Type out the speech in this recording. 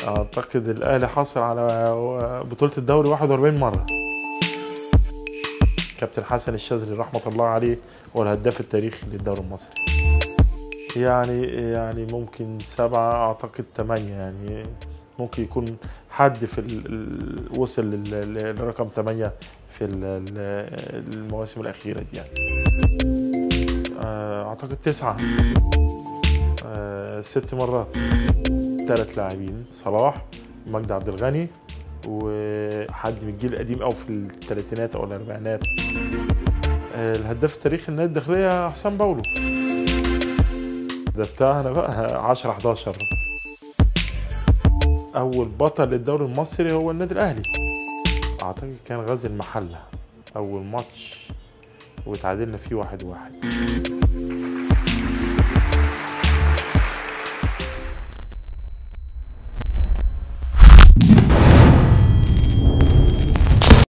اعتقد الاهلي حصل على بطوله الدوري 41 مره كابتن حسن الشاذلي رحمه الله عليه هو الهداف التاريخي للدوري المصري يعني يعني ممكن سبعة أعتقد ثمانية يعني ممكن يكون حد في ال- ال- وصل لل- للرقم ثمانية في ال- ال- المواسم الأخيرة دي يعني آه، أعتقد تسعة آه، ست مرات ثلاث لاعبين صلاح مجدي عبد الغني وحد من الجيل القديم أو في الثلاثينات أو الأربعينات آه، الهداف التاريخي النادي الداخلية حسام باولو ده بتاعنا بقى 10 11 اول بطل للدوري المصري هو النادي الاهلي اعتقد كان غزل المحله اول ماتش وتعادلنا فيه واحد واحد